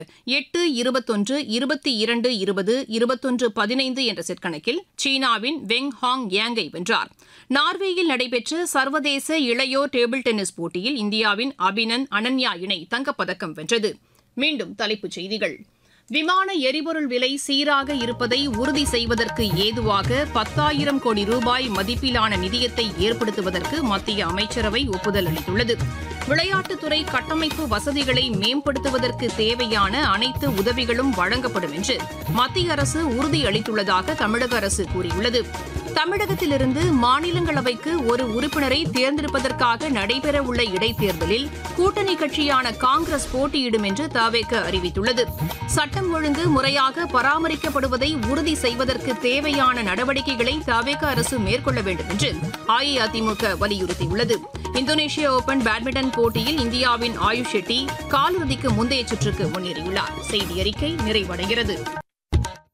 எட்டு இருபத்தொன்று இருபத்தி இரண்டு இருபது இருபத்தொன்று பதினைந்து என்ற செட் கணக்கில் சீனாவின் வெங் ஹாங் யாங்கை வென்றார் நார்வேயில் நடைபெற்ற சர்வதேச இளையோர் டேபிள் டென்னிஸ் போட்டியில் இந்தியாவின் அபினன் அனன்யா இணை தங்கப்பதக்கம் வென்றது மீண்டும் தலைப்புச் செய்திகள் விமான எரிபொருள் விலை சீராக இருப்பதை உறுதி செய்வதற்கு ஏதுவாக பத்தாயிரம் கோடி ரூபாய் மதிப்பிலான நிதியத்தை ஏற்படுத்துவதற்கு மத்திய அமைச்சரவை ஒப்புதல் அளித்துள்ளது விளையாட்டுத்துறை கட்டமைப்பு வசதிகளை மேம்படுத்துவதற்கு தேவையான அனைத்து உதவிகளும் வழங்கப்படும் என்று மத்திய அரசு உறுதியளித்துள்ளதாக தமிழக அரசு கூறியுள்ளது தமிழகத்திலிருந்து மாநிலங்களவைக்கு ஒரு உறுப்பினரை தேர்ந்தெடுப்பதற்காக நடைபெறவுள்ள இடைத்தேர்தலில் கூட்டணி கட்சியான காங்கிரஸ் போட்டியிடும் என்று தவேக அறிவித்துள்ளது சட்டம் ஒழுங்கு முறையாக பராமரிக்கப்படுவதை உறுதி செய்வதற்கு தேவையான நடவடிக்கைகளை தவேக அரசு மேற்கொள்ள வேண்டும் என்று அஇஅதிமுக வலியுறுத்தியுள்ளது இந்தோனேஷிய ஓபன் பேட்மிண்டன் போட்டியில் இந்தியாவின் ஆயுஷ் ஷெட்டி காலிறுதிக்கு முந்தைய சுற்றுக்கு முன்னேறியுள்ளார் செய்தி அறிக்கை நிறைவடைகிறது